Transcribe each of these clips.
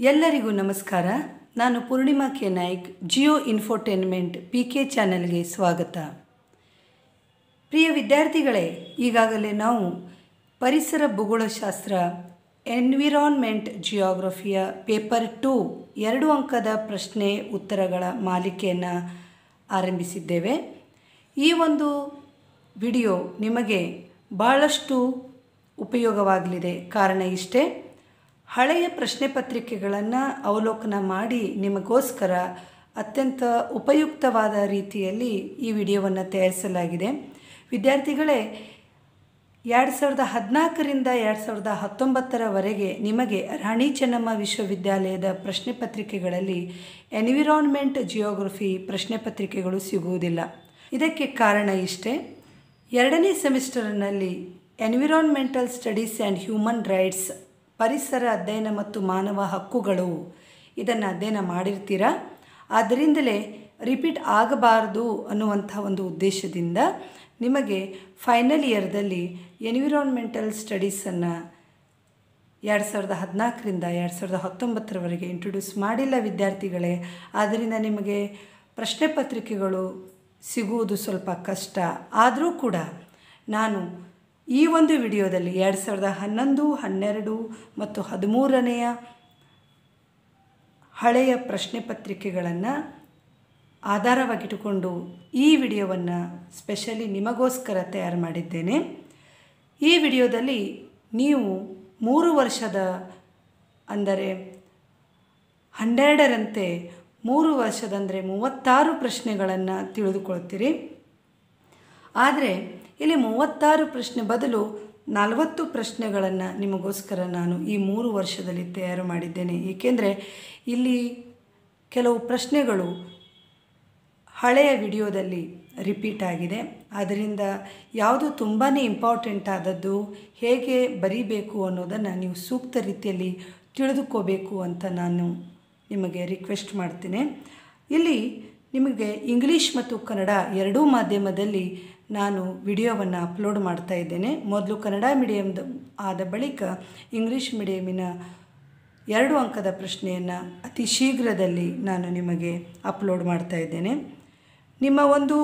ಎಲ್ಲರಿಗೂ ನಮಸ್ಕಾರ ನಾನು Purnima K Naik Jio infotainment P K ಚಾನೆಲ್ಗೆ ಸ್ವಾಗತ ಪ್ರಿಯ ವಿದ್ಯಾರ್ಥಿಗಳೇ ಈಗಾಗಲೇ ನಾವು ಪರಿಸರ ಭೂಗೋಳಶಾಸ್ತ್ರ ಎನ್ವಿರಾನ್ಮೆಂಟ್ ಜಿಯೋಗ್ರಫಿಯ ಪೇಪರ್ ಟು ಎರಡು ಅಂಕದ ಪ್ರಶ್ನೆ ಉತ್ತರಗಳ ಮಾಲಿಕೆಯನ್ನು ಆರಂಭಿಸಿದ್ದೇವೆ ಈ ಒಂದು ವಿಡಿಯೋ ನಿಮಗೆ ಬಹಳಷ್ಟು ಉಪಯೋಗವಾಗಲಿದೆ ಕಾರಣ ಇಷ್ಟೇ ಹಳೆಯ ಪ್ರಶ್ನೆ ಪತ್ರಿಕೆಗಳನ್ನು ಅವಲೋಕನ ಮಾಡಿ ನಿಮಗೋಸ್ಕರ ಅತ್ಯಂತ ಉಪಯುಕ್ತವಾದ ರೀತಿಯಲ್ಲಿ ಈ ವಿಡಿಯೋವನ್ನು ತಯಾರಿಸಲಾಗಿದೆ ವಿದ್ಯಾರ್ಥಿಗಳೇ ಎರಡು ಸಾವಿರದ ಹದಿನಾಲ್ಕರಿಂದ ಎರಡು ಸಾವಿರದ ಹತ್ತೊಂಬತ್ತರವರೆಗೆ ನಿಮಗೆ ರಾಣಿ ಚೆನ್ನಮ್ಮ ವಿಶ್ವವಿದ್ಯಾಲಯದ ಪ್ರಶ್ನೆ ಪತ್ರಿಕೆಗಳಲ್ಲಿ ಎನ್ವಿರಾನ್ಮೆಂಟ್ ಜಿಯೋಗ್ರಫಿ ಪ್ರಶ್ನೆ ಪತ್ರಿಕೆಗಳು ಸಿಗುವುದಿಲ್ಲ ಇದಕ್ಕೆ ಕಾರಣ ಇಷ್ಟೇ ಎರಡನೇ ಸೆಮಿಸ್ಟರ್ನಲ್ಲಿ environmental studies and human rights ಪರಿಸರ ಅಧ್ಯಯನ ಮತ್ತು ಮಾನವ ಹಕ್ಕುಗಳು ಇದನ್ನು ಅಧ್ಯಯನ ಮಾಡಿರ್ತೀರ ಆದ್ದರಿಂದಲೇ ರಿಪೀಟ್ ಆಗಬಾರ್ದು ಅನ್ನುವಂಥ ಒಂದು ಉದ್ದೇಶದಿಂದ ನಿಮಗೆ ಫೈನಲ್ ಇಯರ್ದಲ್ಲಿ ಎನ್ವಿರಾನ್ಮೆಂಟಲ್ ಸ್ಟಡೀಸನ್ನು ಎರಡು ಸಾವಿರದ ಹದಿನಾಲ್ಕರಿಂದ ಎರಡು ಸಾವಿರದ ಹತ್ತೊಂಬತ್ತರವರೆಗೆ ಇಂಟ್ರೊಡ್ಯೂಸ್ ಮಾಡಿಲ್ಲ ವಿದ್ಯಾರ್ಥಿಗಳೇ ಆದ್ದರಿಂದ ನಿಮಗೆ ಪ್ರಶ್ನೆ ಪತ್ರಿಕೆಗಳು ಸಿಗುವುದು ಸ್ವಲ್ಪ ಕಷ್ಟ ಆದರೂ ಕೂಡ ನಾನು ಈ ಒಂದು ವಿಡಿಯೋದಲ್ಲಿ ಎರಡು ಸಾವಿರದ ಹನ್ನೊಂದು ಹನ್ನೆರಡು ಮತ್ತು ಹದಿಮೂರನೆಯ ಹಳೆಯ ಪ್ರಶ್ನೆ ಪತ್ರಿಕೆಗಳನ್ನು ಆಧಾರವಾಗಿಟ್ಟುಕೊಂಡು ಈ ವಿಡಿಯೋವನ್ನು ಸ್ಪೆಷಲಿ ನಿಮಗೋಸ್ಕರ ತಯಾರು ಮಾಡಿದ್ದೇನೆ ಈ ವಿಡಿಯೋದಲ್ಲಿ ನೀವು ಮೂರು ವರ್ಷದ ಅಂದರೆ ಹನ್ನೆರಡರಂತೆ ಮೂರು ವರ್ಷದಂದರೆ ಮೂವತ್ತಾರು ಪ್ರಶ್ನೆಗಳನ್ನು ತಿಳಿದುಕೊಳ್ತೀರಿ ಆದರೆ ಇಲ್ಲಿ ಮೂವತ್ತಾರು ಪ್ರಶ್ನೆ ಬದಲು ನಲವತ್ತು ಪ್ರಶ್ನೆಗಳನ್ನು ನಿಮಗೋಸ್ಕರ ನಾನು ಈ ಮೂರು ವರ್ಷದಲ್ಲಿ ತಯಾರು ಮಾಡಿದ್ದೇನೆ ಏಕೆಂದರೆ ಇಲ್ಲಿ ಕೆಲವು ಪ್ರಶ್ನೆಗಳು ಹಳೆಯ ವಿಡಿಯೋದಲ್ಲಿ ರಿಪೀಟ್ ಆಗಿದೆ ಆದ್ದರಿಂದ ಯಾವುದು ತುಂಬಾ ಇಂಪಾರ್ಟೆಂಟ್ ಆದದ್ದು ಹೇಗೆ ಬರೀಬೇಕು ಅನ್ನೋದನ್ನು ನೀವು ಸೂಕ್ತ ರೀತಿಯಲ್ಲಿ ತಿಳಿದುಕೋಬೇಕು ಅಂತ ನಾನು ನಿಮಗೆ ರಿಕ್ವೆಸ್ಟ್ ಮಾಡ್ತೀನಿ ಇಲ್ಲಿ ನಿಮಗೆ ಇಂಗ್ಲೀಷ್ ಮತ್ತು ಕನ್ನಡ ಎರಡೂ ಮಾಧ್ಯಮದಲ್ಲಿ ನಾನು ವಿಡಿಯೋವನ್ನು ಅಪ್ಲೋಡ್ ಮಾಡ್ತಾ ಇದ್ದೇನೆ ಮೊದಲು ಕನ್ನಡ ಮೀಡಿಯಮ್ದ ಆದ ಬಳಿಕ ಇಂಗ್ಲೀಷ್ ಮೀಡಿಯಮಿನ ಎರಡು ಅಂಕದ ಪ್ರಶ್ನೆಯನ್ನು ಅತಿ ಶೀಘ್ರದಲ್ಲಿ ನಾನು ನಿಮಗೆ ಅಪ್ಲೋಡ್ ಮಾಡ್ತಾ ಇದ್ದೇನೆ ನಿಮ್ಮ ಒಂದು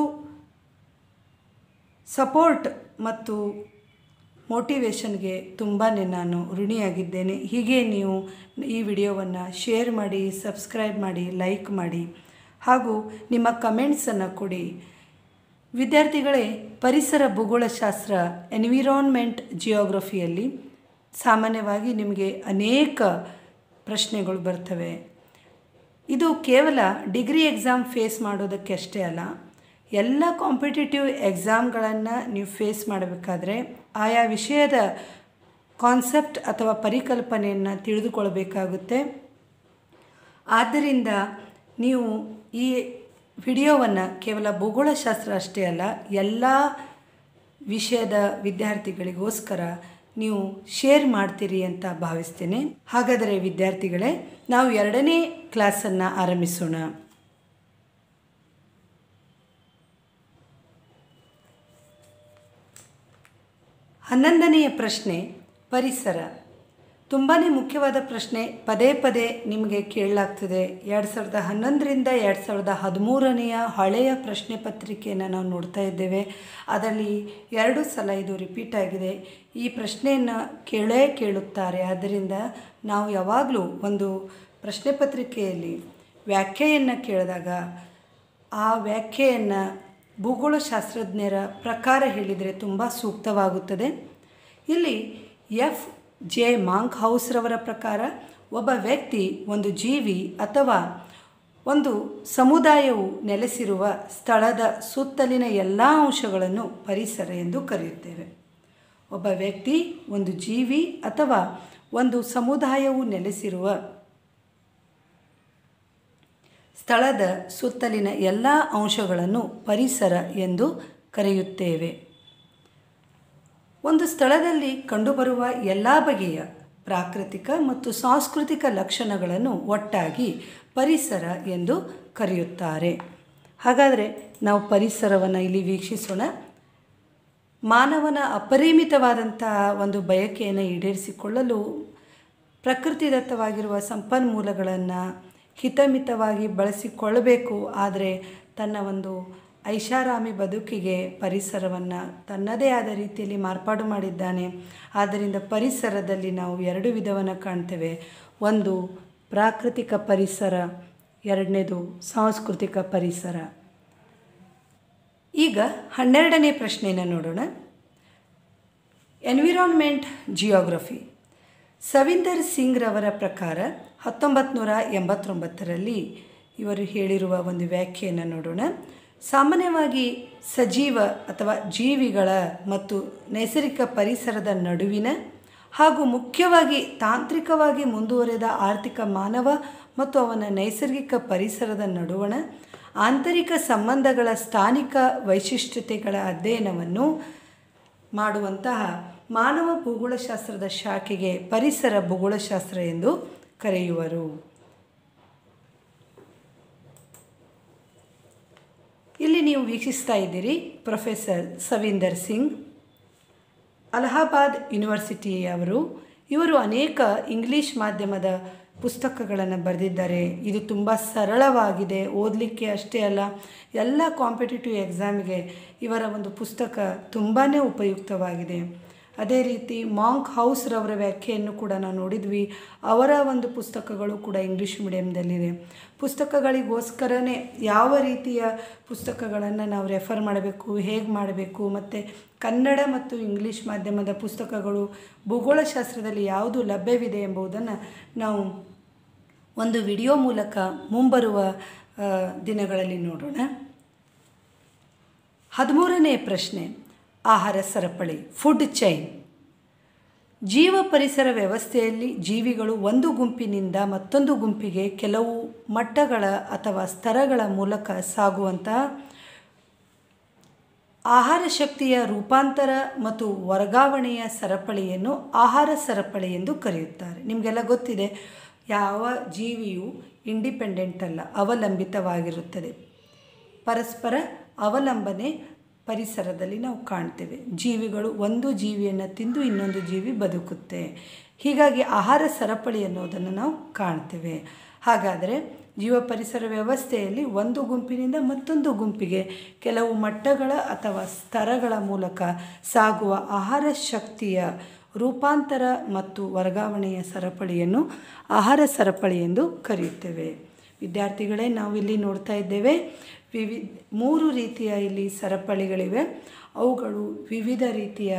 ಸಪೋರ್ಟ್ ಮತ್ತು ಮೋಟಿವೇಶನ್ಗೆ ತುಂಬಾ ನಾನು ಋಣಿಯಾಗಿದ್ದೇನೆ ಹೀಗೆ ನೀವು ಈ ವಿಡಿಯೋವನ್ನು ಶೇರ್ ಮಾಡಿ ಸಬ್ಸ್ಕ್ರೈಬ್ ಮಾಡಿ ಲೈಕ್ ಮಾಡಿ ಹಾಗೂ ನಿಮ್ಮ ಕಮೆಂಟ್ಸನ್ನು ಕೊಡಿ ವಿದ್ಯಾರ್ಥಿಗಳೇ ಪರಿಸರ ಭೂಗೋಳಶಾಸ್ತ್ರ ಎನ್ವಿರಾನ್ಮೆಂಟ್ ಜಿಯೋಗ್ರಫಿಯಲ್ಲಿ ಸಾಮಾನ್ಯವಾಗಿ ನಿಮಗೆ ಅನೇಕ ಪ್ರಶ್ನೆಗಳು ಬರ್ತವೆ ಇದು ಕೇವಲ ಡಿಗ್ರಿ ಎಕ್ಸಾಮ್ ಫೇಸ್ ಮಾಡೋದಕ್ಕೆ ಅಷ್ಟೇ ಅಲ್ಲ ಎಲ್ಲ ಕಾಂಪಿಟೇಟಿವ್ ಎಕ್ಸಾಮ್ಗಳನ್ನು ನೀವು ಫೇಸ್ ಮಾಡಬೇಕಾದ್ರೆ ಆಯಾ ವಿಷಯದ ಕಾನ್ಸೆಪ್ಟ್ ಅಥವಾ ಪರಿಕಲ್ಪನೆಯನ್ನು ತಿಳಿದುಕೊಳ್ಬೇಕಾಗುತ್ತೆ ಆದ್ದರಿಂದ ನೀವು ಈ ವಿಡಿಯೋವನ್ನು ಕೇವಲ ಭೂಗೋಳಶಾಸ್ತ್ರ ಅಷ್ಟೇ ಅಲ್ಲ ಎಲ್ಲ ವಿಷಯದ ವಿದ್ಯಾರ್ಥಿಗಳಿಗೋಸ್ಕರ ನೀವು ಶೇರ್ ಮಾಡ್ತೀರಿ ಅಂತ ಭಾವಿಸ್ತೇನೆ ಹಾಗಾದರೆ ವಿದ್ಯಾರ್ಥಿಗಳೇ ನಾವು ಎರಡನೇ ಕ್ಲಾಸನ್ನು ಆರಂಭಿಸೋಣ ಹನ್ನೊಂದನೆಯ ಪ್ರಶ್ನೆ ಪರಿಸರ ತುಂಬಾ ಮುಖ್ಯವಾದ ಪ್ರಶ್ನೆ ಪದೇ ಪದೇ ನಿಮಗೆ ಕೇಳಲಾಗ್ತದೆ ಎರಡು ಸಾವಿರದ ಹನ್ನೊಂದರಿಂದ ಎರಡು ಸಾವಿರದ ಹದಿಮೂರನೆಯ ಹಳೆಯ ಪ್ರಶ್ನೆ ಪತ್ರಿಕೆಯನ್ನು ನಾವು ನೋಡ್ತಾ ಇದ್ದೇವೆ ಅದರಲ್ಲಿ ಎರಡು ಸಲ ಇದು ರಿಪೀಟ್ ಆಗಿದೆ ಈ ಪ್ರಶ್ನೆಯನ್ನು ಕೇಳೇ ಕೇಳುತ್ತಾರೆ ಆದ್ದರಿಂದ ನಾವು ಯಾವಾಗಲೂ ಒಂದು ಪ್ರಶ್ನೆ ಪತ್ರಿಕೆಯಲ್ಲಿ ವ್ಯಾಖ್ಯೆಯನ್ನು ಕೇಳಿದಾಗ ಆ ವ್ಯಾಖ್ಯೆಯನ್ನು ಭೂಗೋಳಶಾಸ್ತ್ರಜ್ಞರ ಪ್ರಕಾರ ಹೇಳಿದರೆ ತುಂಬ ಸೂಕ್ತವಾಗುತ್ತದೆ ಇಲ್ಲಿ ಎಫ್ ಜೆ ಮಾಂಕ್ ಹೌಸ್ರವರ ಪ್ರಕಾರ ಒಬ್ಬ ವ್ಯಕ್ತಿ ಒಂದು ಜೀವಿ ಅಥವಾ ಒಂದು ಸಮುದಾಯವು ನೆಲೆಸಿರುವ ಸ್ಥಳದ ಸುತ್ತಲಿನ ಎಲ್ಲ ಅಂಶಗಳನ್ನು ಪರಿಸರ ಎಂದು ಕರೆಯುತ್ತೇವೆ ಒಬ್ಬ ವ್ಯಕ್ತಿ ಒಂದು ಜೀವಿ ಅಥವಾ ಒಂದು ಸಮುದಾಯವು ನೆಲೆಸಿರುವ ಸ್ಥಳದ ಸುತ್ತಲಿನ ಎಲ್ಲ ಅಂಶಗಳನ್ನು ಪರಿಸರ ಎಂದು ಕರೆಯುತ್ತೇವೆ ಒಂದು ಸ್ಥಳದಲ್ಲಿ ಕಂಡುಬರುವ ಎಲ್ಲ ಬಗೆಯ ಪ್ರಾಕೃತಿಕ ಮತ್ತು ಸಾಂಸ್ಕೃತಿಕ ಲಕ್ಷಣಗಳನ್ನು ಒಟ್ಟಾಗಿ ಪರಿಸರ ಎಂದು ಕರೆಯುತ್ತಾರೆ ಹಾಗಾದರೆ ನಾವು ಪರಿಸರವನ್ನು ಇಲ್ಲಿ ವೀಕ್ಷಿಸೋಣ ಮಾನವನ ಅಪರಿಮಿತವಾದಂತಹ ಒಂದು ಬಯಕೆಯನ್ನು ಈಡೇರಿಸಿಕೊಳ್ಳಲು ಪ್ರಕೃತಿದತ್ತವಾಗಿರುವ ಸಂಪನ್ಮೂಲಗಳನ್ನು ಹಿತಮಿತವಾಗಿ ಬಳಸಿಕೊಳ್ಳಬೇಕು ಆದರೆ ತನ್ನ ಒಂದು ಐಷಾರಾಮಿ ಬದುಕಿಗೆ ಪರಿಸರವನ್ನು ತನ್ನದೇ ಆದ ರೀತಿಯಲ್ಲಿ ಮಾರ್ಪಾಡು ಮಾಡಿದ್ದಾನೆ ಆದ್ದರಿಂದ ಪರಿಸರದಲ್ಲಿ ನಾವು ಎರಡು ವಿಧವನ್ನು ಕಾಣ್ತೇವೆ ಒಂದು ಪ್ರಾಕೃತಿಕ ಪರಿಸರ ಎರಡನೇದು ಸಾಂಸ್ಕೃತಿಕ ಪರಿಸರ ಈಗ ಹನ್ನೆರಡನೇ ಪ್ರಶ್ನೆಯನ್ನು ನೋಡೋಣ ಎನ್ವಿರಾನ್ಮೆಂಟ್ ಜಿಯೋಗ್ರಫಿ ಸವಿಂದರ್ ಸಿಂಗ್ ರವರ ಪ್ರಕಾರ ಹತ್ತೊಂಬತ್ತು ನೂರ ಎಂಬತ್ತೊಂಬತ್ತರಲ್ಲಿ ಇವರು ಹೇಳಿರುವ ಒಂದು ವ್ಯಾಖ್ಯೆಯನ್ನು ನೋಡೋಣ ಸಾಮಾನ್ಯವಾಗಿ ಸಜೀವ ಅಥವಾ ಜೀವಿಗಳ ಮತ್ತು ನೈಸರ್ಗಿಕ ಪರಿಸರದ ನಡುವಿನ ಹಾಗೂ ಮುಖ್ಯವಾಗಿ ತಾಂತ್ರಿಕವಾಗಿ ಮುಂದುವರೆದ ಆರ್ಥಿಕ ಮಾನವ ಮತ್ತು ಅವನ ನೈಸರ್ಗಿಕ ಪರಿಸರದ ನಡುವಣ ಆಂತರಿಕ ಸಂಬಂಧಗಳ ಸ್ಥಾನಿಕ ವೈಶಿಷ್ಟ್ಯತೆಗಳ ಅಧ್ಯಯನವನ್ನು ಮಾಡುವಂತಹ ಮಾನವ ಭೂಗೋಳಶಾಸ್ತ್ರದ ಶಾಖೆಗೆ ಪರಿಸರ ಭೂಗೋಳಶಾಸ್ತ್ರ ಎಂದು ಕರೆಯುವರು ಇಲ್ಲಿ ನೀವು ವೀಕ್ಷಿಸ್ತಾ ಇದ್ದೀರಿ ಪ್ರೊಫೆಸರ್ ಸವೀಂದರ್ ಸಿಂಗ್ ಅಲಹಾಬಾದ್ ಯೂನಿವರ್ಸಿಟಿಯವರು ಇವರು ಅನೇಕ ಇಂಗ್ಲೀಷ್ ಮಾಧ್ಯಮದ ಪುಸ್ತಕಗಳನ್ನು ಬರೆದಿದ್ದಾರೆ ಇದು ತುಂಬ ಸರಳವಾಗಿದೆ ಓದಲಿಕ್ಕೆ ಅಷ್ಟೇ ಅಲ್ಲ ಎಲ್ಲ ಕಾಂಪಿಟೇಟಿವ್ ಎಕ್ಸಾಮಿಗೆ ಇವರ ಒಂದು ಪುಸ್ತಕ ತುಂಬಾ ಉಪಯುಕ್ತವಾಗಿದೆ ಅದೇ ರೀತಿ ಮಾಂಕ್ ಹೌಸ್ರವರ ವ್ಯಾಖ್ಯೆಯನ್ನು ಕೂಡ ನಾವು ನೋಡಿದ್ವಿ ಅವರ ಒಂದು ಪುಸ್ತಕಗಳು ಕೂಡ ಇಂಗ್ಲೀಷ್ ಮೀಡಿಯಮ್ದಲ್ಲಿದೆ ಪುಸ್ತಕಗಳಿಗೋಸ್ಕರನೇ ಯಾವ ರೀತಿಯ ಪುಸ್ತಕಗಳನ್ನು ನಾವು ರೆಫರ್ ಮಾಡಬೇಕು ಹೇಗೆ ಮಾಡಬೇಕು ಮತ್ತು ಕನ್ನಡ ಮತ್ತು ಇಂಗ್ಲೀಷ್ ಮಾಧ್ಯಮದ ಪುಸ್ತಕಗಳು ಭೂಗೋಳಶಾಸ್ತ್ರದಲ್ಲಿ ಯಾವುದು ಲಭ್ಯವಿದೆ ಎಂಬುದನ್ನು ನಾವು ಒಂದು ವಿಡಿಯೋ ಮೂಲಕ ಮುಂಬರುವ ದಿನಗಳಲ್ಲಿ ನೋಡೋಣ ಹದಿಮೂರನೇ ಪ್ರಶ್ನೆ ಆಹಾರ ಸರಪಳಿ ಫುಡ್ ಚೈನ್ ಜೀವ ಪರಿಸರ ವ್ಯವಸ್ಥೆಯಲ್ಲಿ ಜೀವಿಗಳು ಒಂದು ಗುಂಪಿನಿಂದ ಮತ್ತೊಂದು ಗುಂಪಿಗೆ ಕೆಲವು ಮಟ್ಟಗಳ ಅಥವಾ ಸ್ತರಗಳ ಮೂಲಕ ಸಾಗುವಂತಹ ಆಹಾರ ಶಕ್ತಿಯ ರೂಪಾಂತರ ಮತ್ತು ವರ್ಗಾವಣೆಯ ಸರಪಳಿಯನ್ನು ಆಹಾರ ಸರಪಳಿ ಎಂದು ಕರೆಯುತ್ತಾರೆ ನಿಮಗೆಲ್ಲ ಗೊತ್ತಿದೆ ಯಾವ ಜೀವಿಯು ಇಂಡಿಪೆಂಡೆಂಟ್ ಅಲ್ಲ ಅವಲಂಬಿತವಾಗಿರುತ್ತದೆ ಪರಸ್ಪರ ಅವಲಂಬನೆ ಪರಿಸರದಲ್ಲಿ ನಾವು ಕಾಣ್ತೇವೆ ಜೀವಿಗಳು ಒಂದು ಜೀವಿಯನ್ನು ತಿಂದು ಇನ್ನೊಂದು ಜೀವಿ ಬದುಕುತ್ತೆ ಹೀಗಾಗಿ ಆಹಾರ ಸರಪಳಿ ಅನ್ನೋದನ್ನು ನಾವು ಕಾಣ್ತೇವೆ ಹಾಗಾದರೆ ಜೀವ ಪರಿಸರ ವ್ಯವಸ್ಥೆಯಲ್ಲಿ ಒಂದು ಗುಂಪಿನಿಂದ ಮತ್ತೊಂದು ಗುಂಪಿಗೆ ಕೆಲವು ಮಟ್ಟಗಳ ಅಥವಾ ಸ್ತರಗಳ ಮೂಲಕ ಸಾಗುವ ಆಹಾರ ಶಕ್ತಿಯ ರೂಪಾಂತರ ಮತ್ತು ವರ್ಗಾವಣೆಯ ಸರಪಳಿಯನ್ನು ಆಹಾರ ಸರಪಳಿ ಎಂದು ಕರೆಯುತ್ತೇವೆ ವಿದ್ಯಾರ್ಥಿಗಳೇ ನಾವು ಇಲ್ಲಿ ನೋಡ್ತಾ ಇದ್ದೇವೆ ವಿವಿ ಮೂರು ರೀತಿಯ ಇಲ್ಲಿ ಸರಪಳಿಗಳಿವೆ ಅವುಗಳು ವಿವಿಧ ರೀತಿಯ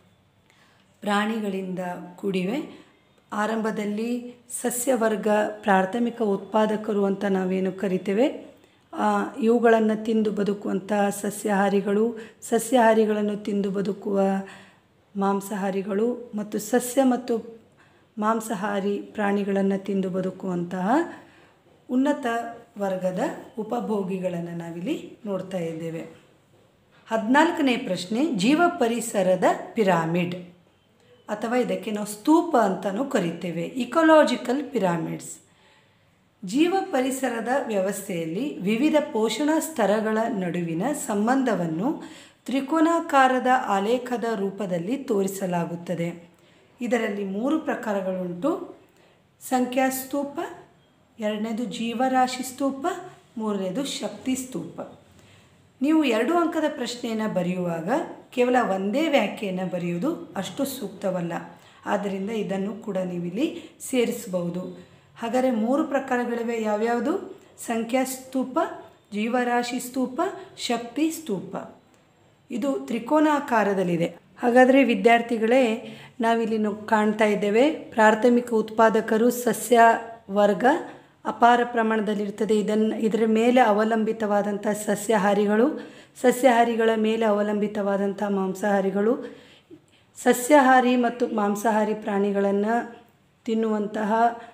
ಪ್ರಾಣಿಗಳಿಂದ ಕೂಡಿವೆ ಆರಂಭದಲ್ಲಿ ಸಸ್ಯವರ್ಗ ಪ್ರಾಥಮಿಕ ಉತ್ಪಾದಕರು ಅಂತ ನಾವೇನು ಕರಿತೇವೆ ಇವುಗಳನ್ನು ತಿಂದು ಬದುಕುವಂಥ ಸಸ್ಯಾಹಾರಿಗಳು ಸಸ್ಯಾಹಾರಿಗಳನ್ನು ತಿಂದು ಬದುಕುವ ಮಾಂಸಾಹಾರಿಗಳು ಮತ್ತು ಸಸ್ಯ ಮತ್ತು ಮಾಂಸಾಹಾರಿ ಪ್ರಾಣಿಗಳನ್ನು ತಿಂದು ಬದುಕುವಂತಹ ಉನ್ನತ ವರ್ಗದ ಉಪಭೋಗಿಗಳನ್ನು ನಾವಿಲ್ಲಿ ನೋಡ್ತಾ ಇದ್ದೇವೆ ಹದಿನಾಲ್ಕನೇ ಪ್ರಶ್ನೆ ಜೀವ ಪರಿಸರದ ಪಿರಾಮಿಡ್ ಅಥವಾ ಇದಕ್ಕೆ ನಾವು ಸ್ತೂಪ ಅಂತಲೂ ಕರಿತೇವೆ ಇಕೊಲಾಜಿಕಲ್ ಪಿರಾಮಿಡ್ಸ್ ಜೀವ ಪರಿಸರದ ವ್ಯವಸ್ಥೆಯಲ್ಲಿ ವಿವಿಧ ಪೋಷಣಾ ಸ್ತರಗಳ ನಡುವಿನ ಸಂಬಂಧವನ್ನು ತ್ರಿಕೋನಾಕಾರದ ಆಲೇಖದ ರೂಪದಲ್ಲಿ ತೋರಿಸಲಾಗುತ್ತದೆ ಇದರಲ್ಲಿ ಮೂರು ಪ್ರಕಾರಗಳುಂಟು ಸಂಖ್ಯಾ ಸ್ತೂಪ ಎರಡನೇದು ಜೀವರಾಶಿ ಸ್ತೂಪ ಮೂರನೇದು ಶಕ್ತಿ ಸ್ತೂಪ ನೀವು ಎರಡು ಅಂಕದ ಪ್ರಶ್ನೆಯನ್ನು ಬರೆಯುವಾಗ ಕೇವಲ ಒಂದೇ ವ್ಯಾಖ್ಯೆಯನ್ನು ಬರೆಯುವುದು ಅಷ್ಟು ಸೂಕ್ತವಲ್ಲ ಆದ್ದರಿಂದ ಇದನ್ನು ಕೂಡ ನೀವಿಲ್ಲಿ ಸೇರಿಸಬಹುದು ಹಾಗಾದರೆ ಮೂರು ಪ್ರಕಾರಗಳಿವೆ ಯಾವ್ಯಾವುದು ಸಂಖ್ಯಾ ಸ್ತೂಪ ಜೀವರಾಶಿ ಸ್ತೂಪ ಶಕ್ತಿ ಸ್ತೂಪ ಇದು ತ್ರಿಕೋನಾಕಾರದಲ್ಲಿದೆ ಹಾಗಾದರೆ ವಿದ್ಯಾರ್ಥಿಗಳೇ ನಾವಿಲ್ಲಿ ನೋ ಕಾಣ್ತಾ ಇದ್ದೇವೆ ಪ್ರಾಥಮಿಕ ಉತ್ಪಾದಕರು ಸಸ್ಯ ವರ್ಗ ಅಪಾರ ಪ್ರಮಾಣದಲ್ಲಿರ್ತದೆ ಇದನ್ನು ಇದರ ಮೇಲೆ ಅವಲಂಬಿತವಾದಂಥ ಸಸ್ಯಾಹಾರಿಗಳು ಸಸ್ಯಾಹಾರಿಗಳ ಮೇಲೆ ಅವಲಂಬಿತವಾದಂಥ ಮಾಂಸಾಹಾರಿಗಳು ಸಸ್ಯಾಹಾರಿ ಮತ್ತು ಮಾಂಸಾಹಾರಿ ಪ್ರಾಣಿಗಳನ್ನು ತಿನ್ನುವಂತಹ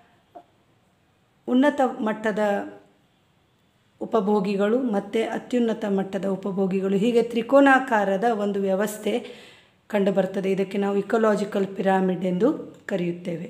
ಉನ್ನತ ಮಟ್ಟದ ಉಪಭೋಗಿಗಳು ಮತ್ತು ಅತ್ಯುನ್ನತ ಮಟ್ಟದ ಉಪಭೋಗಿಗಳು ಹೀಗೆ ತ್ರಿಕೋನಾಕಾರದ ಒಂದು ವ್ಯವಸ್ಥೆ ಕಂಡುಬರ್ತದೆ ಇದಕ್ಕೆ ನಾವು ಇಕೊಲಾಜಿಕಲ್ ಪಿರಾಮಿಡ್ ಎಂದು ಕರೆಯುತ್ತೇವೆ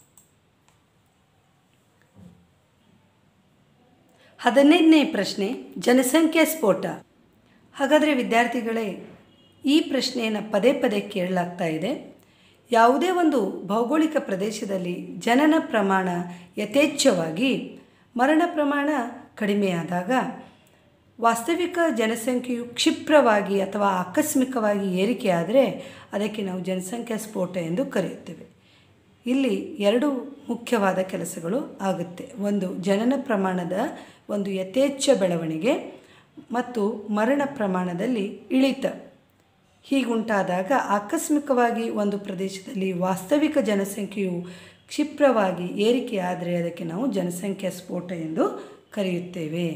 ಹದಿನೈದನೇ ಪ್ರಶ್ನೆ ಜನಸಂಖ್ಯಾ ಸ್ಫೋಟ ಹಾಗಾದರೆ ವಿದ್ಯಾರ್ಥಿಗಳೇ ಈ ಪ್ರಶ್ನೆಯನ್ನು ಪದೇ ಪದೇ ಕೇಳಲಾಗ್ತಾ ಇದೆ ಯಾವುದೇ ಒಂದು ಭೌಗೋಳಿಕ ಪ್ರದೇಶದಲ್ಲಿ ಜನನ ಪ್ರಮಾಣ ಯಥೇಚ್ಛವಾಗಿ ಮರಣ ಪ್ರಮಾಣ ಕಡಿಮೆಯಾದಾಗ ವಾಸ್ತವಿಕ ಜನಸಂಖ್ಯೆಯು ಕ್ಷಿಪ್ರವಾಗಿ ಅಥವಾ ಆಕಸ್ಮಿಕವಾಗಿ ಏರಿಕೆಯಾದರೆ ಅದಕ್ಕೆ ನಾವು ಜನಸಂಖ್ಯಾ ಸ್ಫೋಟ ಎಂದು ಕರೆಯುತ್ತೇವೆ ಇಲ್ಲಿ ಎರಡು ಮುಖ್ಯವಾದ ಕೆಲಸಗಳು ಆಗುತ್ತೆ ಒಂದು ಜನನ ಪ್ರಮಾಣದ ಒಂದು ಯಥೇಚ್ಛ ಬೆಳವಣಿಗೆ ಮತ್ತು ಮರಣ ಪ್ರಮಾಣದಲ್ಲಿ ಇಳಿತ ಹೀಗುಂಟಾದಾಗ ಆಕಸ್ಮಿಕವಾಗಿ ಒಂದು ಪ್ರದೇಶದಲ್ಲಿ ವಾಸ್ತವಿಕ ಜನಸಂಖ್ಯೆಯು ಕ್ಷಿಪ್ರವಾಗಿ ಏರಿಕೆಯಾದರೆ ಅದಕ್ಕೆ ನಾವು ಜನಸಂಖ್ಯಾ ಸ್ಫೋಟ ಎಂದು ಕರೆಯುತ್ತೇವೆ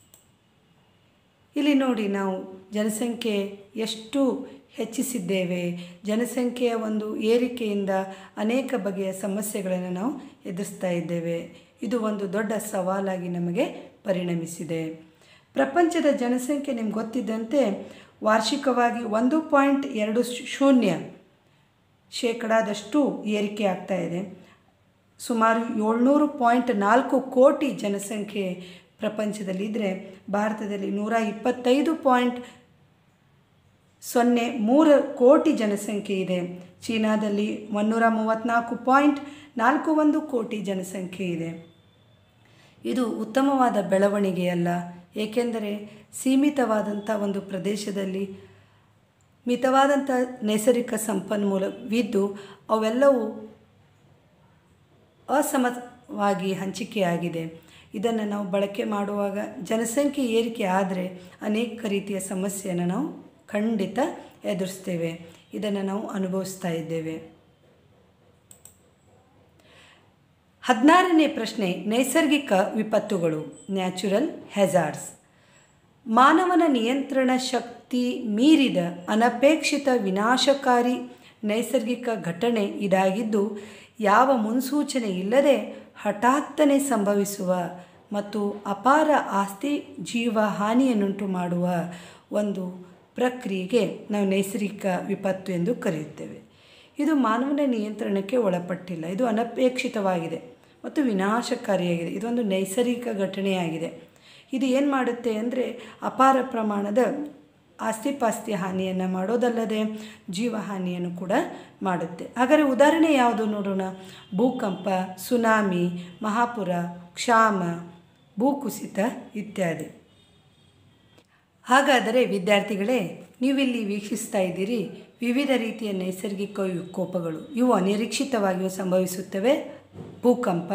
ಇಲ್ಲಿ ನೋಡಿ ನಾವು ಜನಸಂಖ್ಯೆ ಎಷ್ಟು ಹೆಚ್ಚಿಸಿದ್ದೇವೆ ಜನಸಂಖ್ಯೆಯ ಒಂದು ಏರಿಕೆಯಿಂದ ಅನೇಕ ಬಗೆಯ ಸಮಸ್ಯೆಗಳನ್ನು ನಾವು ಎದುರಿಸ್ತಾ ಇದ್ದೇವೆ ಇದು ಒಂದು ದೊಡ್ಡ ಸವಾಲಾಗಿ ನಮಗೆ ಪರಿಣಮಿಸಿದೆ ಪ್ರಪಂಚದ ಜನಸಂಖ್ಯೆ ನಿಮ್ಗೆ ಗೊತ್ತಿದ್ದಂತೆ ವಾರ್ಷಿಕವಾಗಿ ಒಂದು ಪಾಯಿಂಟ್ ಎರಡು ಶೂನ್ಯ ಶೇಕಡಾದಷ್ಟು ಏರಿಕೆ ಆಗ್ತಾ ಇದೆ ಸುಮಾರು ಏಳ್ನೂರು ಪಾಯಿಂಟ್ ನಾಲ್ಕು ಕೋಟಿ ಜನಸಂಖ್ಯೆ ಪ್ರಪಂಚದಲ್ಲಿದ್ದರೆ ಭಾರತದಲ್ಲಿ ನೂರ ಇಪ್ಪತ್ತೈದು ಪಾಯಿಂಟ್ ಸೊನ್ನೆ ಮೂರು ಕೋಟಿ ಜನಸಂಖ್ಯೆ ಇದೆ ಚೀನಾದಲ್ಲಿ ಒನ್ನೂರ ಮೂವತ್ತ್ನಾಲ್ಕು ಪಾಯಿಂಟ್ ನಾಲ್ಕು ಒಂದು ಕೋಟಿ ಜನಸಂಖ್ಯೆ ಇದೆ ಇದು ಉತ್ತಮವಾದ ಬೆಳವಣಿಗೆಯಲ್ಲ ಏಕೆಂದರೆ ಸೀಮಿತವಾದಂಥ ಒಂದು ಪ್ರದೇಶದಲ್ಲಿ ಮಿತವಾದಂಥ ನೈಸರ್ಗಿಕ ಸಂಪನ್ಮೂಲವಿದ್ದು ಅವೆಲ್ಲವೂ ಅಸಮವಾಗಿ ಹಂಚಿಕೆಯಾಗಿದೆ ಇದನ್ನು ನಾವು ಬಳಕೆ ಮಾಡುವಾಗ ಜನಸಂಖ್ಯೆ ಏರಿಕೆ ಆದರೆ ಅನೇಕ ರೀತಿಯ ಸಮಸ್ಯೆಯನ್ನು ನಾವು ಖಂಡಿತ ಎದುರಿಸ್ತೇವೆ ಇದನ್ನು ನಾವು ಅನುಭವಿಸ್ತಾ ಇದ್ದೇವೆ ಹದಿನಾರನೇ ಪ್ರಶ್ನೆ ನೈಸರ್ಗಿಕ ವಿಪತ್ತುಗಳು ನ್ಯಾಚುರಲ್ ಹೆಜಾರ್ಡ್ಸ್ ಮಾನವನ ನಿಯಂತ್ರಣ ಶಕ್ತಿ ಮೀರಿದ ಅನಪೇಕ್ಷಿತ ವಿನಾಶಕಾರಿ ನೈಸರ್ಗಿಕ ಘಟನೆ ಇದಾಗಿದ್ದು ಯಾವ ಮುನ್ಸೂಚನೆ ಇಲ್ಲದೆ ಹಠಾತ್ತನೆ ಸಂಭವಿಸುವ ಮತ್ತು ಅಪಾರ ಆಸ್ತಿ ಜೀವ ಹಾನಿಯನ್ನುಂಟು ಮಾಡುವ ಒಂದು ಪ್ರಕ್ರಿಯೆಗೆ ನಾವು ನೈಸರ್ಗಿಕ ವಿಪತ್ತು ಎಂದು ಕರೆಯುತ್ತೇವೆ ಇದು ಮಾನವನ ನಿಯಂತ್ರಣಕ್ಕೆ ಒಳಪಟ್ಟಿಲ್ಲ ಇದು ಅನಪೇಕ್ಷಿತವಾಗಿದೆ ಮತ್ತು ವಿನಾಶಕಾರಿಯಾಗಿದೆ ಇದೊಂದು ನೈಸರ್ಗಿಕ ಘಟನೆಯಾಗಿದೆ ಇದು ಏನು ಮಾಡುತ್ತೆ ಅಂದರೆ ಅಪಾರ ಪ್ರಮಾಣದ ಆಸ್ತಿಪಾಸ್ತಿ ಹಾನಿಯನ್ನು ಮಾಡೋದಲ್ಲದೆ ಜೀವಹಾನಿಯನ್ನು ಕೂಡ ಮಾಡುತ್ತೆ ಹಾಗಾದರೆ ಉದಾಹರಣೆ ಯಾವುದು ನೋಡೋಣ ಭೂಕಂಪ ಸುನಾಮಿ ಮಹಾಪುರ ಕ್ಷಾಮ ಭೂಕುಸಿತ ಇತ್ಯಾದಿ ಹಾಗಾದರೆ ವಿದ್ಯಾರ್ಥಿಗಳೇ ನೀವಿಲ್ಲಿ ವೀಕ್ಷಿಸ್ತಾ ಇದ್ದೀರಿ ವಿವಿಧ ರೀತಿಯ ನೈಸರ್ಗಿಕ ವಿಕೋಪಗಳು ಇವು ಅನಿರೀಕ್ಷಿತವಾಗಿಯೂ ಸಂಭವಿಸುತ್ತವೆ ಭೂಕಂಪ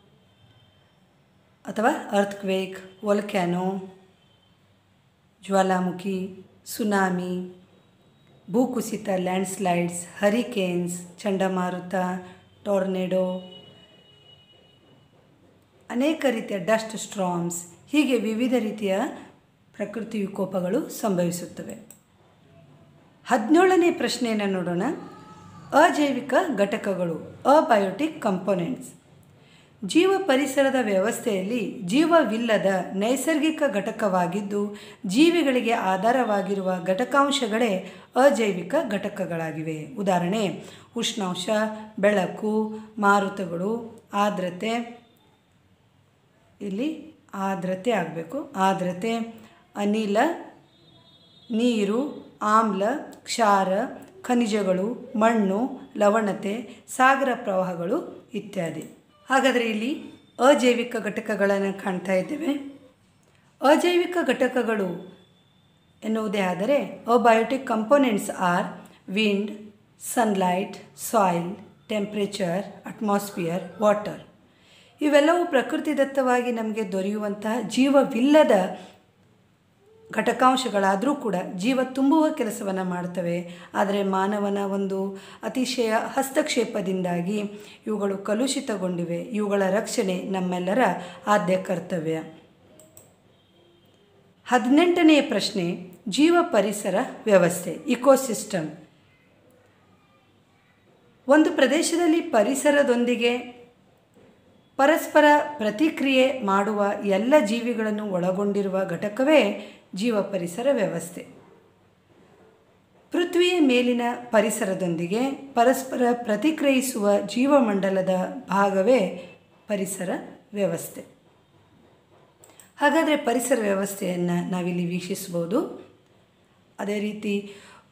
ಅಥವಾ ಅರ್ಥಕ್ವೇಕ್ ವೊಲ್ಕ್ಯಾನೋ ಜ್ವಾಲಾಮುಖಿ ಸುನಾಮಿ ಭೂಕುಸಿತ ಲ್ಯಾಂಡ್ಸ್ಲೈಡ್ಸ್ ಹರಿಕೇನ್ಸ್ ಚಂಡಮಾರುತ ಟೊರ್ನೆಡೋ ಅನೇಕ ರೀತಿಯ ಡಸ್ಟ್ ಸ್ಟ್ರಾಮ್ಸ್ ಹೀಗೆ ವಿವಿಧ ರೀತಿಯ ಪ್ರಕೃತಿ ವಿಕೋಪಗಳು ಸಂಭವಿಸುತ್ತವೆ ಹದಿನೇಳನೇ ಪ್ರಶ್ನೆಯನ್ನು ನೋಡೋಣ ಅಜೈವಿಕ ಘಟಕಗಳು ಅಬಯೋಟಿಕ್ ಕಂಪೋನೆಂಟ್ಸ್ ಜೀವ ಪರಿಸರದ ವ್ಯವಸ್ಥೆಯಲ್ಲಿ ಜೀವವಿಲ್ಲದ ನೈಸರ್ಗಿಕ ಘಟಕವಾಗಿದ್ದು ಜೀವಿಗಳಿಗೆ ಆಧಾರವಾಗಿರುವ ಘಟಕಾಂಶಗಳೇ ಅಜೈವಿಕ ಘಟಕಗಳಾಗಿವೆ ಉದಾಹರಣೆ ಉಷ್ಣಾಂಶ ಬೆಳಕು ಮಾರುತಗಳು ಆರ್ದ್ರತೆ ಇಲ್ಲಿ ಆರ್ದ್ರತೆ ಆಗಬೇಕು ಆರ್ದ್ರತೆ ಅನಿಲ ನೀರು ಆಮ್ಲ ಕ್ಷಾರ ಖನಿಜಗಳು ಮಣ್ಣು ಲವಣತೆ ಸಾಗರ ಪ್ರವಾಹಗಳು ಇತ್ಯಾದಿ ಹಾಗಾದರೆ ಇಲ್ಲಿ ಅಜೈವಿಕ ಘಟಕಗಳನ್ನು ಕಾಣ್ತಾ ಇದ್ದೇವೆ ಅಜೈವಿಕ ಘಟಕಗಳು ಎನ್ನುವುದೇ ಆದರೆ abiotic components are wind sunlight soil temperature atmosphere water ಇವೆಲ್ಲವೂ ಪ್ರಕೃತಿದತ್ತವಾಗಿ ನಮಗೆ ದೊರೆಯುವಂತಹ ಜೀವವಿಲ್ಲದ ಘಟಕಾಂಶಗಳಾದರೂ ಕೂಡ ಜೀವ ತುಂಬುವ ಕೆಲಸವನ್ನು ಮಾಡ್ತವೆ ಆದರೆ ಮಾನವನ ಒಂದು ಅತಿಶಯ ಹಸ್ತಕ್ಷೇಪದಿಂದಾಗಿ ಇವುಗಳು ಕಲುಷಿತಗೊಂಡಿವೆ ಇವುಗಳ ರಕ್ಷಣೆ ನಮ್ಮೆಲ್ಲರ ಆದ್ಯ ಕರ್ತವ್ಯ ಹದಿನೆಂಟನೆಯ ಪ್ರಶ್ನೆ ಜೀವ ಪರಿಸರ ವ್ಯವಸ್ಥೆ ಇಕೋಸಿಸ್ಟಮ್ ಒಂದು ಪ್ರದೇಶದಲ್ಲಿ ಪರಿಸರದೊಂದಿಗೆ ಪರಸ್ಪರ ಪ್ರತಿಕ್ರಿಯೆ ಮಾಡುವ ಎಲ್ಲ ಜೀವಿಗಳನ್ನು ಒಳಗೊಂಡಿರುವ ಘಟಕವೇ ಜೀವ ಪರಿಸರ ವ್ಯವಸ್ಥೆ ಪೃಥ್ವಿಯ ಮೇಲಿನ ಪರಿಸರದೊಂದಿಗೆ ಪರಸ್ಪರ ಪ್ರತಿಕ್ರಿಯಿಸುವ ಜೀವಮಂಡಲದ ಭಾಗವೇ ಪರಿಸರ ವ್ಯವಸ್ಥೆ ಹಾಗಾದರೆ ಪರಿಸರ ವ್ಯವಸ್ಥೆಯನ್ನು ನಾವಿಲ್ಲಿ ವೀಕ್ಷಿಸ್ಬೋದು ಅದೇ ರೀತಿ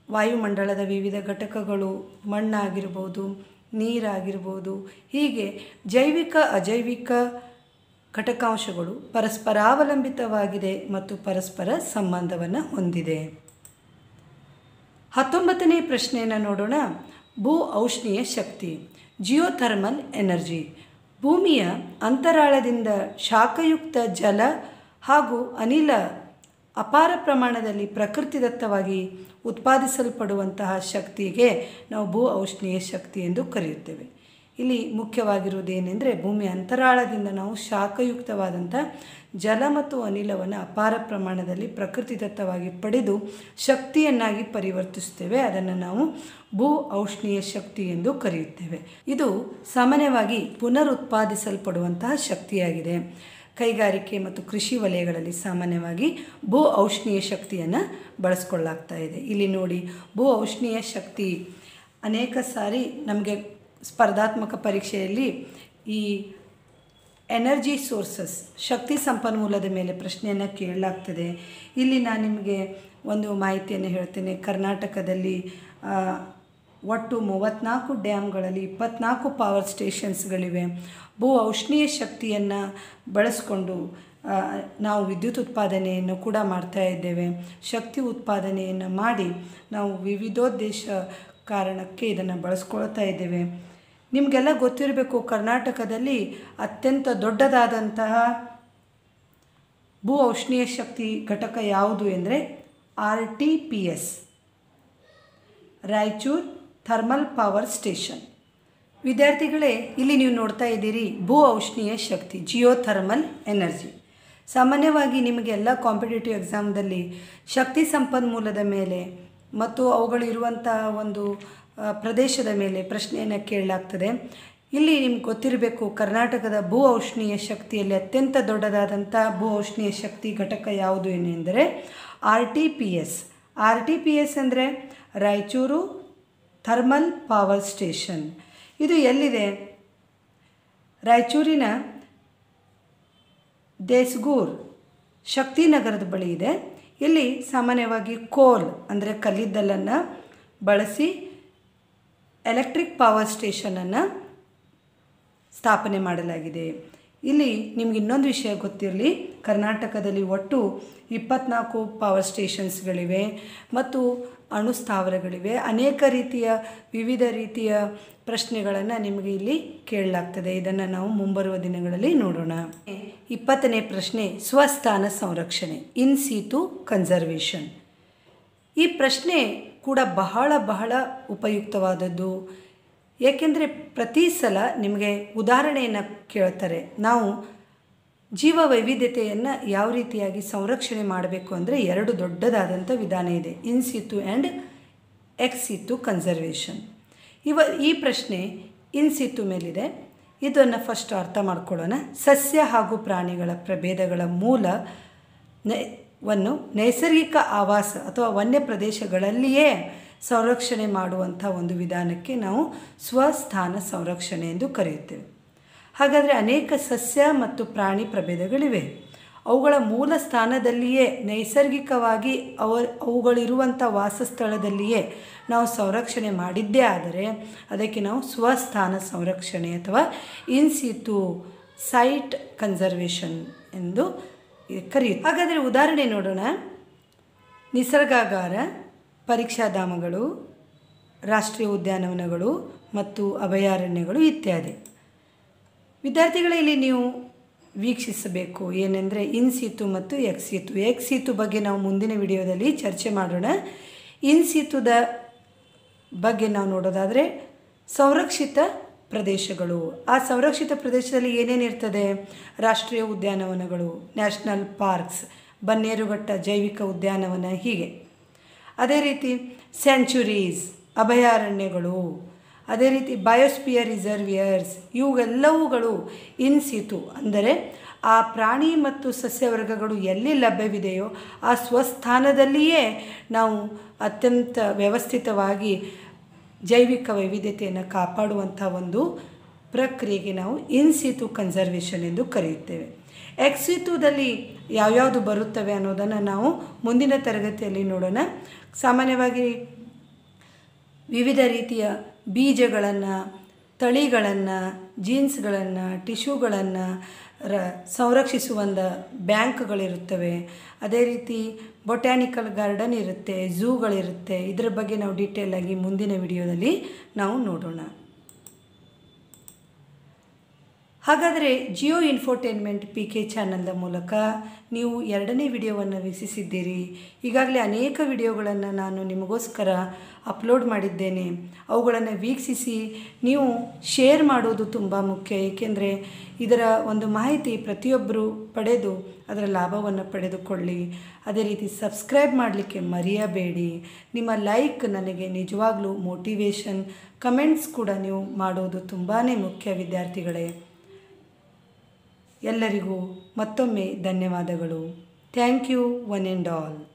ವಾಯುಮಂಡಲದ ವಿವಿಧ ಘಟಕಗಳು ಮಣ್ಣಾಗಿರ್ಬೋದು ನೀರಾಗಿರ್ಬೋದು ಹೀಗೆ ಜೈವಿಕ ಅಜೈವಿಕ ಘಟಕಾಂಶಗಳು ಪರಸ್ಪರಾವಲಂಬಿತವಾಗಿದೆ ಮತ್ತು ಪರಸ್ಪರ ಸಂಬಂಧವನ್ನು ಹೊಂದಿದೆ ಹತ್ತೊಂಬತ್ತನೇ ಪ್ರಶ್ನೆಯನ್ನು ನೋಡೋಣ ಭೂ ಔಷ್ಣೀಯ ಶಕ್ತಿ ಜಿಯೋಥರ್ಮಲ್ ಎನರ್ಜಿ ಭೂಮಿಯ ಅಂತರಾಳದಿಂದ ಶಾಖಯುಕ್ತ ಜಲ ಹಾಗೂ ಅನಿಲ ಅಪಾರ ಪ್ರಮಾಣದಲ್ಲಿ ಪ್ರಕೃತಿದತ್ತವಾಗಿ ಉತ್ಪಾದಿಸಲ್ಪಡುವಂತಹ ಶಕ್ತಿಗೆ ನಾವು ಭೂ ಔಷ್ಣೀಯ ಶಕ್ತಿ ಎಂದು ಕರೆಯುತ್ತೇವೆ ಇಲ್ಲಿ ಮುಖ್ಯವಾಗಿರುವುದೇನೆಂದರೆ ಭೂಮಿಯ ಅಂತರಾಳದಿಂದ ನಾವು ಶಾಖಯುಕ್ತವಾದಂಥ ಜಲ ಮತ್ತು ಅನಿಲವನ್ನು ಅಪಾರ ಪ್ರಮಾಣದಲ್ಲಿ ಪ್ರಕೃತಿದತ್ತವಾಗಿ ಪಡೆದು ಶಕ್ತಿಯನ್ನಾಗಿ ಪರಿವರ್ತಿಸುತ್ತೇವೆ ಅದನ್ನು ನಾವು ಭೂ ಔಷ್ಣೀಯ ಶಕ್ತಿ ಎಂದು ಕರೆಯುತ್ತೇವೆ ಇದು ಸಾಮಾನ್ಯವಾಗಿ ಪುನರುತ್ಪಾದಿಸಲ್ಪಡುವಂತಹ ಶಕ್ತಿಯಾಗಿದೆ ಕೈಗಾರಿಕೆ ಮತ್ತು ಕೃಷಿ ವಲಯಗಳಲ್ಲಿ ಸಾಮಾನ್ಯವಾಗಿ ಭೂ ಔಷ್ಣೀಯ ಶಕ್ತಿಯನ್ನು ಬಳಸ್ಕೊಳ್ಳಾಗ್ತಾ ಇದೆ ಇಲ್ಲಿ ನೋಡಿ ಭೂ ಔಷ್ಣೀಯ ಶಕ್ತಿ ಅನೇಕ ಸಾರಿ ನಮಗೆ ಸ್ಪರ್ಧಾತ್ಮಕ ಪರೀಕ್ಷೆಯಲ್ಲಿ ಈ ಎನರ್ಜಿ ಸೋರ್ಸಸ್ ಶಕ್ತಿ ಸಂಪನ್ಮೂಲದ ಮೇಲೆ ಪ್ರಶ್ನೆಯನ್ನು ಕೇಳಲಾಗ್ತದೆ ಇಲ್ಲಿ ನಾನು ನಿಮಗೆ ಒಂದು ಮಾಹಿತಿಯನ್ನು ಹೇಳ್ತೇನೆ ಕರ್ನಾಟಕದಲ್ಲಿ ಆ, ಒಟ್ಟು ಮೂವತ್ತ್ನಾಲ್ಕು ಡ್ಯಾಮ್ಗಳಲ್ಲಿ ಇಪ್ಪತ್ನಾಲ್ಕು ಪವರ್ ಸ್ಟೇಷನ್ಸ್ಗಳಿವೆ ಭೂ ಔಷ್ಣೀಯ ಶಕ್ತಿಯನ್ನು ಬಳಸ್ಕೊಂಡು ಆ, ನಾವು ವಿದ್ಯುತ್ ಉತ್ಪಾದನೆಯನ್ನು ಕೂಡ ಮಾಡ್ತಾ ಇದ್ದೇವೆ ಶಕ್ತಿ ಉತ್ಪಾದನೆಯನ್ನು ಮಾಡಿ ನಾವು ವಿವಿಧೋದ್ದೇಶ ಕಾರಣಕ್ಕೆ ಇದನ್ನು ಬಳಸ್ಕೊಳ್ತಾ ಇದ್ದೇವೆ ನಿಮಗೆಲ್ಲ ಗೊತ್ತಿರಬೇಕು ಕರ್ನಾಟಕದಲ್ಲಿ ಅತ್ಯಂತ ದೊಡ್ಡದಾದಂತಹ ಭೂ ಔಷ್ಣೀಯ ಶಕ್ತಿ ಘಟಕ ಯಾವುದು ಎಂದರೆ R T P S Raichur thermal power station ವಿದ್ಯಾರ್ಥಿಗಳೇ ಇಲ್ಲಿ ನೀವು ನೋಡ್ತಾ ಇದ್ದೀರಿ ಭೂ ಔಷ್ಣೀಯ ಶಕ್ತಿ ಜಿಯೋ ಥರ್ಮಲ್ ಎನರ್ಜಿ ಸಾಮಾನ್ಯವಾಗಿ ನಿಮಗೆಲ್ಲ ಕಾಂಪಿಟೇಟಿವ್ ಎಕ್ಸಾಮ್ದಲ್ಲಿ ಶಕ್ತಿ ಸಂಪನ್ಮೂಲದ ಮೇಲೆ ಮತ್ತು ಅವುಗಳಿರುವಂಥ ಒಂದು ಆ, ಪ್ರದೇಶದ ಮೇಲೆ ಪ್ರಶ್ನೆಯನ್ನು ಕೇಳಲಾಗ್ತದೆ ಇಲ್ಲಿ ನಿಮ್ಗೆ ಗೊತ್ತಿರಬೇಕು ಕರ್ನಾಟಕದ ಭೂ ಔಷ್ಣೀಯ ಶಕ್ತಿಯಲ್ಲಿ ಅತ್ಯಂತ ದೊಡ್ಡದಾದಂಥ ಭೂ ಔಷ್ಣೀಯ ಶಕ್ತಿ ಘಟಕ ಯಾವುದು ಏನೆಂದರೆ R T P S R T P S ಅಂದರೆ ರಾಯಚೂರು ಥರ್ಮಲ್ ಪವರ್ ಸ್ಟೇಷನ್ ಇದು ಎಲ್ಲಿದೆ ರಾಯಚೂರಿನ ದೇಸ್ಗೂರ್ ಶಕ್ತಿನಗರದ ಬಳಿ ಇದೆ ಇಲ್ಲಿ ಸಾಮಾನ್ಯವಾಗಿ ಕೋಲ್ ಅಂದರೆ ಕಲ್ಲಿದ್ದಲನ್ನು ಬಳಸಿ ಎಲೆಕ್ಟ್ರಿಕ್ ಪವರ್ ಸ್ಟೇಷನನ್ನು ಸ್ಥಾಪನೆ ಮಾಡಲಾಗಿದೆ ಇಲ್ಲಿ ನಿಮ್ಗೆ ಇನ್ನೊಂದು ವಿಷಯ ಗೊತ್ತಿರಲಿ ಕರ್ನಾಟಕದಲ್ಲಿ ಒಟ್ಟು ಇಪ್ಪತ್ನಾಲ್ಕು ಪವರ್ ಸ್ಟೇಷನ್ಸ್ಗಳಿವೆ ಮತ್ತು ಅಣು ಸ್ಥಾವರಗಳಿವೆ ಅನೇಕ ರೀತಿಯ ವಿವಿಧ ರೀತಿಯ ಪ್ರಶ್ನೆಗಳನ್ನು ನಿಮಗೆ ಇಲ್ಲಿ ಕೇಳಲಾಗ್ತದೆ ಇದನ್ನು ನಾವು ಮುಂಬರುವ ದಿನಗಳಲ್ಲಿ ನೋಡೋಣ ಇಪ್ಪತ್ತನೇ ಪ್ರಶ್ನೆ ಸ್ವಸ್ಥಾನ ಸಂರಕ್ಷಣೆ ಇನ್ ಸೀತು ಕನ್ಸರ್ವೇಷನ್ ಈ ಪ್ರಶ್ನೆ ಕೂಡ ಬಹಳ ಬಹಳ ಉಪಯುಕ್ತವಾದದ್ದು ಏಕೆಂದರೆ ಪ್ರತಿ ಸಲ ನಿಮಗೆ ಉದಾಹರಣೆಯನ್ನು ಕೇಳ್ತಾರೆ ನಾವು ಜೀವ ವೈವಿಧ್ಯತೆಯನ್ನು ಯಾವ ರೀತಿಯಾಗಿ ಸಂರಕ್ಷಣೆ ಮಾಡಬೇಕು ಅಂದರೆ ಎರಡು ದೊಡ್ಡದಾದಂಥ ವಿಧಾನ ಇದೆ in situ and ex situ conservation ಇವ ಈ ಪ್ರಶ್ನೆ ಇನ್ ಸಿತು ಮೇಲಿದೆ ಇದನ್ನು ಫಸ್ಟ್ ಅರ್ಥ ಮಾಡ್ಕೊಳ್ಳೋಣ ಸಸ್ಯ ಹಾಗೂ ಪ್ರಾಣಿಗಳ ಪ್ರಭೇದಗಳ ಮೂಲ ನ- ವನ್ನು ನೈಸರ್ಗಿಕ ಆವಾಸ ಅಥವಾ ವನ್ಯ ಪ್ರದೇಶಗಳಲ್ಲಿಯೇ ಸಂರಕ್ಷಣೆ ಮಾಡುವಂಥ ಒಂದು ವಿಧಾನಕ್ಕೆ ನಾವು ಸ್ವಸ್ಥಾನ ಸಂರಕ್ಷಣೆ ಎಂದು ಕರೆಯುತ್ತೇವೆ ಹಾಗಾದರೆ ಅನೇಕ ಸಸ್ಯ ಮತ್ತು ಪ್ರಾಣಿ ಪ್ರಭೇದಗಳಿವೆ ಅವುಗಳ ಮೂಲ ಸ್ಥಾನದಲ್ಲಿಯೇ ನೈಸರ್ಗಿಕವಾಗಿ ಅವ ಅವುಗಳಿರುವಂಥ ವಾಸಸ್ಥಳದಲ್ಲಿಯೇ ನಾವು ಸಂರಕ್ಷಣೆ ಮಾಡಿದ್ದೇ ಆದರೆ ಅದಕ್ಕೆ ನಾವು ಸ್ವಸ್ಥಾನ ಸಂರಕ್ಷಣೆ ಅಥವಾ ಇನ್ಸಿತು ಸೈಟ್ ಕನ್ಸರ್ವೇಷನ್ ಎಂದು ಕರೆಯುತ್ತೆ ಹಾಗಾದರೆ ಉದಾಹರಣೆ ನೋಡೋಣ ನಿಸರ್ಗಾಗಾರ ಪರೀಕ್ಷಾಧಾಮಗಳು ರಾಷ್ಟ್ರೀಯ ಉದ್ಯಾನವನಗಳು ಮತ್ತು ಅಭಯಾರಣ್ಯಗಳು ಇತ್ಯಾದಿ ವಿದ್ಯಾರ್ಥಿಗಳೇ ಇಲ್ಲಿ ನೀವು ವೀಕ್ಷಿಸಬೇಕು ಏನೆಂದರೆ ಇನ್ ಸೀತು ಮತ್ತು ಎಕ್ಸ್ ಸೀತು ಎಕ್ಸ್ ಸೀತು ಬಗ್ಗೆ ನಾವು ಮುಂದಿನ ವಿಡಿಯೋದಲ್ಲಿ ಚರ್ಚೆ ಮಾಡೋಣ ಇನ್ ಸೀತುದ ಬಗ್ಗೆ ನಾವು ನೋಡೋದಾದರೆ ಸಂರಕ್ಷಿತ ಪ್ರದೇಶಗಳು ಆ ಸಂರಕ್ಷಿತ ಪ್ರದೇಶದಲ್ಲಿ ಏನೇನಿರ್ತದೆ ರಾಷ್ಟ್ರೀಯ ಉದ್ಯಾನವನಗಳು ನ್ಯಾಷನಲ್ ಪಾರ್ಕ್ಸ್ ಬನ್ನೇರುಘಟ್ಟ ಜೈವಿಕ ಉದ್ಯಾನವನ ಹೀಗೆ ಅದೇ ರೀತಿ ಸ್ಯಾಂಚುರೀಸ್ ಅಭಯಾರಣ್ಯಗಳು ಅದೇ ರೀತಿ ಬಯೋಸ್ಪಿಯರ್ ರಿಸರ್ವಿಯರ್ಸ್ ಇವುಗಳೆಲ್ಲವುಗಳು ಇನ್ ಸಿತು ಅಂದರೆ ಆ ಪ್ರಾಣಿ ಮತ್ತು ಸಸ್ಯವರ್ಗಗಳು ಎಲ್ಲಿ ಲಭ್ಯವಿದೆಯೋ ಆ ಸ್ವಸ್ಥಾನದಲ್ಲಿಯೇ ನಾವು ಅತ್ಯಂತ ವ್ಯವಸ್ಥಿತವಾಗಿ ಜೈವಿಕ ವೈವಿಧ್ಯತೆಯನ್ನು ಕಾಪಾಡುವಂಥ ಒಂದು ಪ್ರಕ್ರಿಯೆಗೆ ನಾವು ಇನ್ ಸಿತು ಕನ್ಸರ್ವೇಷನ್ ಎಂದು ಕರೆಯುತ್ತೇವೆ ಎಕ್ಸಿತುದಲ್ಲಿ ಯಾವ್ಯಾವುದು ಬರುತ್ತವೆ ಅನ್ನೋದನ್ನು ನಾವು ಮುಂದಿನ ತರಗತಿಯಲ್ಲಿ ನೋಡೋಣ ಸಾಮಾನ್ಯವಾಗಿ ವಿವಿಧ ರೀತಿಯ ಬೀಜಗಳನ್ನು ತಳಿಗಳನ್ನು ಜೀನ್ಸ್ಗಳನ್ನು ಟಿಶ್ಯೂಗಳನ್ನು ರ ಸಂರಕ್ಷಿಸುವಂಥ ಬ್ಯಾಂಕ್ಗಳಿರುತ್ತವೆ ಅದೇ ರೀತಿ ಬೊಟ್ಯಾನಿಕಲ್ ಗಾರ್ಡನ್ ಇರುತ್ತೆ ಝೂಗಳಿರುತ್ತೆ ಇದರ ಬಗ್ಗೆ ನಾವು ಡೀಟೇಲಾಗಿ ಮುಂದಿನ ವಿಡಿಯೋದಲ್ಲಿ ನಾವು ನೋಡೋಣ ಹಾಗಾದರೆ ಜಿಯೋ ಇನ್ಫೋಟೈನ್ಮೆಂಟ್ ಪಿ ಕೆ ಚಾನಲ್ನ ಮೂಲಕ ನೀವು ಎರಡನೇ ವಿಡಿಯೋವನ್ನು ವೀಕ್ಷಿಸಿದ್ದೀರಿ ಈಗಾಗಲೇ ಅನೇಕ ವಿಡಿಯೋಗಳನ್ನು ನಾನು ನಿಮಗೋಸ್ಕರ ಅಪ್ಲೋಡ್ ಮಾಡಿದ್ದೇನೆ ಅವುಗಳನ್ನು ವೀಕ್ಷಿಸಿ ನೀವು ಶೇರ್ ಮಾಡೋದು ತುಂಬ ಮುಖ್ಯ ಏಕೆಂದರೆ ಇದರ ಒಂದು ಮಾಹಿತಿ ಪ್ರತಿಯೊಬ್ಬರು ಪಡೆದು ಅದರ ಲಾಭವನ್ನು ಪಡೆದುಕೊಳ್ಳಿ ಅದೇ ರೀತಿ ಸಬ್ಸ್ಕ್ರೈಬ್ ಮಾಡಲಿಕ್ಕೆ ಮರೆಯಬೇಡಿ ನಿಮ್ಮ ಲೈಕ್ ನನಗೆ ನಿಜವಾಗ್ಲೂ ಮೋಟಿವೇಶನ್ ಕಮೆಂಟ್ಸ್ ಕೂಡ ನೀವು ಮಾಡೋದು ತುಂಬಾ ಮುಖ್ಯ ವಿದ್ಯಾರ್ಥಿಗಳೇ ಎಲ್ಲರಿಗೂ ಮತ್ತೊಮ್ಮೆ ಧನ್ಯವಾದಗಳು thank you one and all